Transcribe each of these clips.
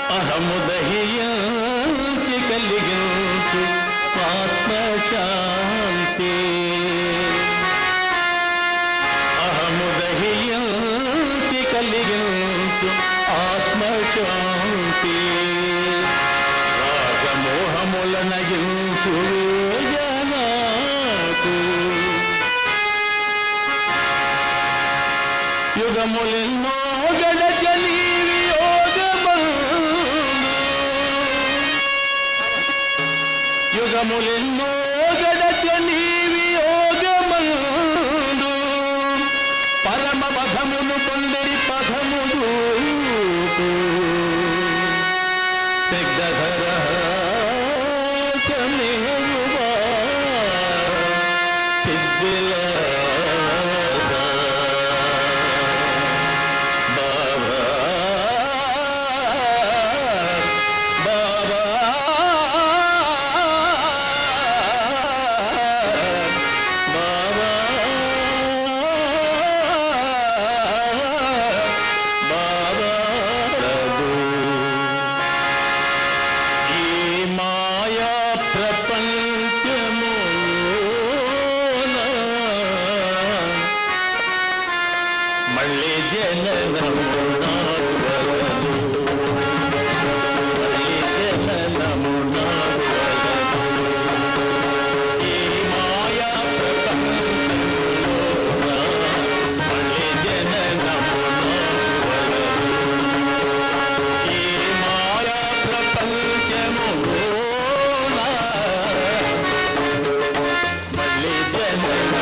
అహముదహించి కలిగించు ఆత్మశాంతి అహముదహించి కలిగించు ఆత్మశాంతి రాగమోహముల నగించు వేదనాకు యుగములెన్నో గడచని యుగములెన్నో గడచని వియోగమందు పరమ పథమును పొందరి పథములు సిద్ధధర సమేయువా చిద్దిల బాబా బాబా బాబా బాబా ఈ మాయా ప్రపంచమున మళ్ళీ జననము నాడు వలదు. మళ్ళీ జననము నాడు వలదు. ఈ మాయా ప్రపంచములోన మళ్ళీ జననము నాడు వలదు. ఈ మాయా ప్రపంచములోన మళ్ళీ జననము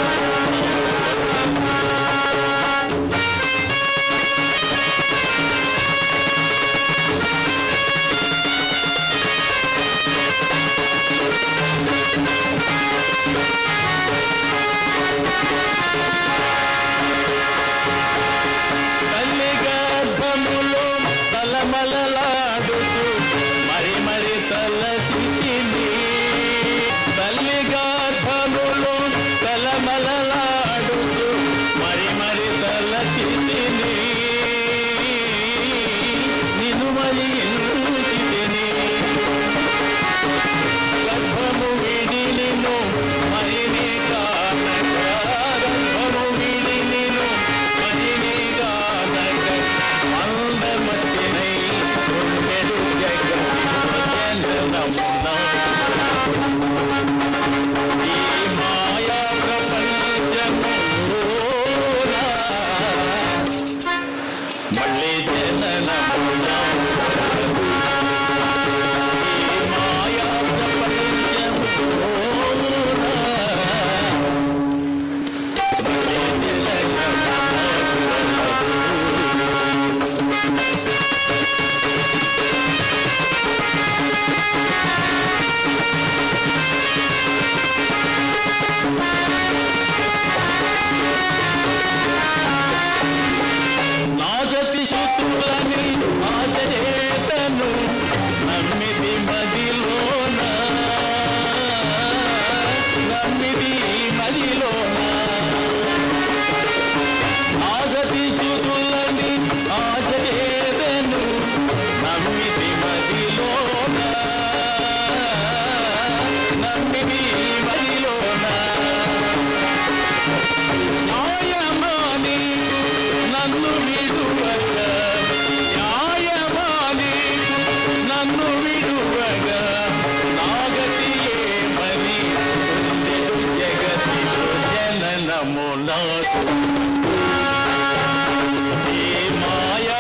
తల్లి గర్భములో తలమలలాడుతూ మరి మరి తలసిని తల్లి గర్భములో తలమలలాడుతూ మరి మరి తలసిని నిన్ను మరి ఇంటిని గర్భము విడిలిను మరిని కానక గర్భము విడిలిను మరిని కానక అందమతినై ఉండెడు జగమున ఈ మాయా ప్రపంచమున మళ్ళీ జననమున ఈ మాయా నాజతి శుతులని ఆశయేతను నమ్మిది మదిలోన నమ్మిది మదిలోన నాజతి శుతులని ఆశయేతను నమ్మిది మదిలోన నమ్మిది మదిలోన న్యాయమాని నన్ను విడువగ న్యాయమాని నన్ను విడువగ నాగతి ఏమని ఉండెడు జగతిలో జననములకు ఈ మాయా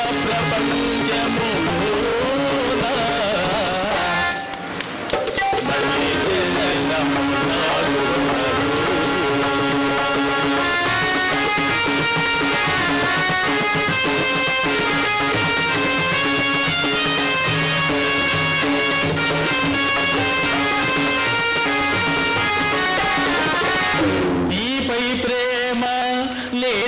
ప్రపంచములోన మళ్ళీ జననములకు నీపై ప్రేమ లే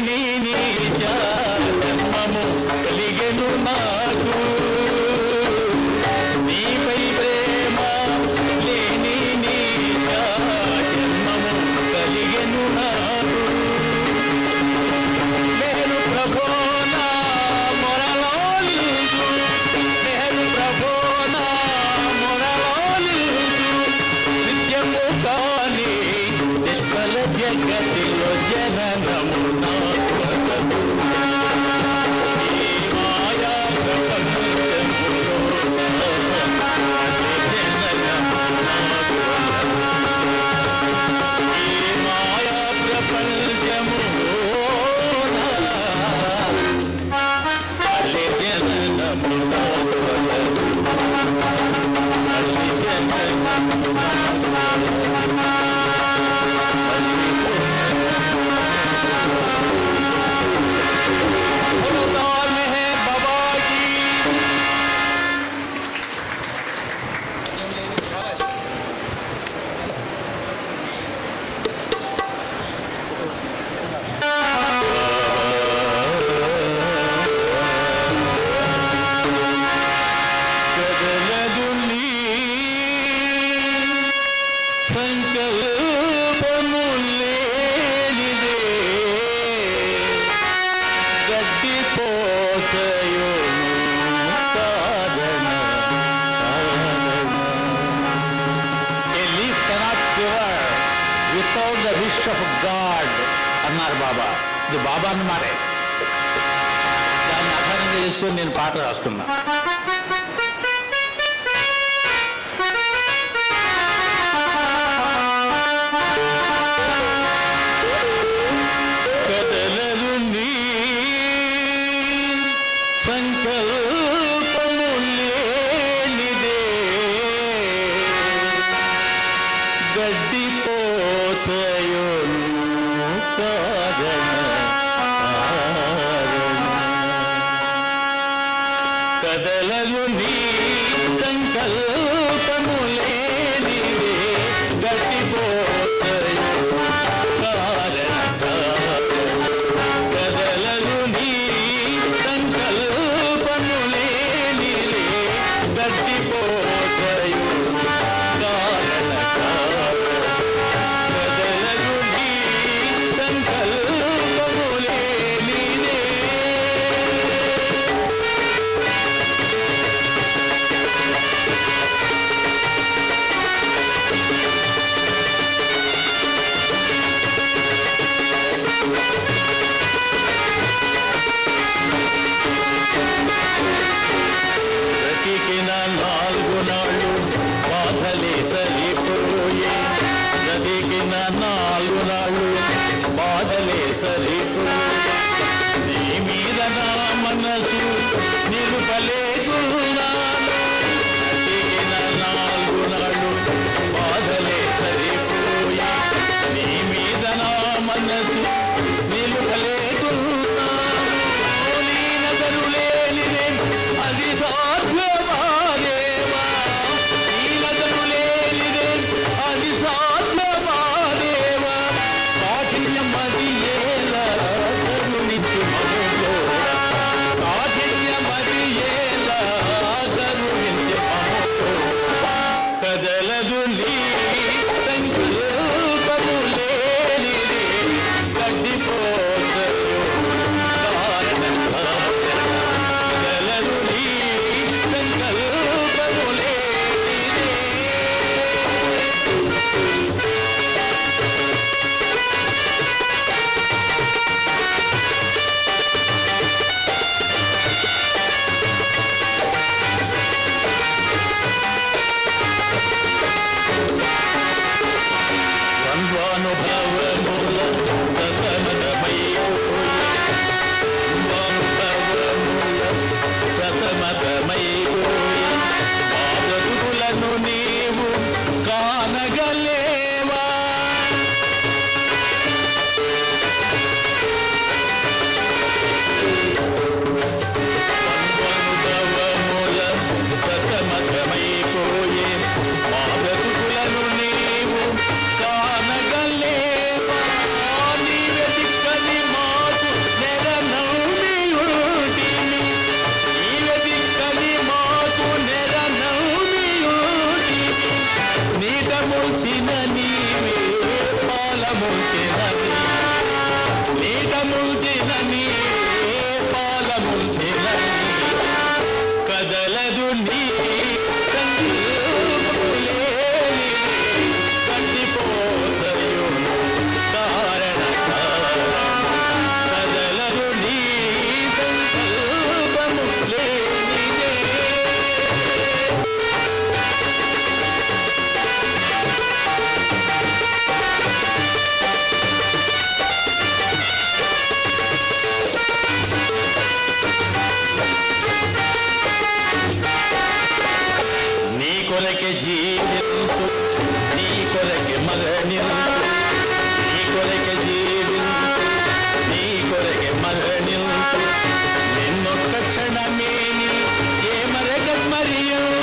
ఆఫ్ గాడ్ అన్నారు బాబా ఇది బాబా అన్నమాటే దాన్ని ఆధారంగా చేసుకొని నేను పాట రాసుకున్నా కదలరు నీ సంకల్పము లేనిదే గడ్డిపోతయోను కారణ కదలరు నీ సంకల్పము లేనిదే గడ్డిపోతయో కారణ కదలలు నీ సంకల్పము లేనిలే గడ్డిపోతయు కారణ కదలలు నీ సంకల్పము లేనిలే బ్రతికిన నాలుగు నాళ్ళు బాధలే సరిపోయే బ్రతికిన నాలుగు నాళ్ళు బాధలే సరిపోయే నీ మీద నా మనసు నిలుపలేకున్నాను బ్రతికిన నాలుగు నాళ్ళు బాధలే సరిపోయే నీ మీద నా మనసు నిలుపలేకున్నాను నీ నగరు లేనిదే అది సాధ్యమాదేవా నీ నగరు లేనిదే అది సాధ్యమాదేవా కాఠిన్యం అది ఏలా కరుణించు మమ్ములో కాఠిన్యం అది ఏలా కరుణించు మమ్ములో కదలదు నీ సంకల్పము లేనిది గడ్డిపోతయో కారణంగా కదలదు నీ సంకల్పము లేనిది ద్వంద్వానుభవముల సతమతమైపోయి ద్వంద్వానుభవముల సతమతమైపోయి మా బ్రతుకులను నీవు కానగలేవా ద్వంద్వానుభవముల సతమతమైపోయి మా బ్రతుకులను నీవు కానగలేవా నీవే దిక్కని మాకు నెరనౌమియుడిని నీవే దిక్కని మాకు నెరనౌమియుడిని నీట ముంచిన నీవే పాల ముంచిన నీట ముంచిన నీవే పాల ముంచిన కదలదు నీ సంకల్పములేని కందిపోతయును కారణ కదలదు నీ సంకల్పము లేనిదే నీ కొరకే జీవించు నీ కొరకే మరణించు నీ కొరకే జీవించు నీ కొరకే మరణించు నిన్నొక్క క్షణమేని ఏ మరగ స్మరించు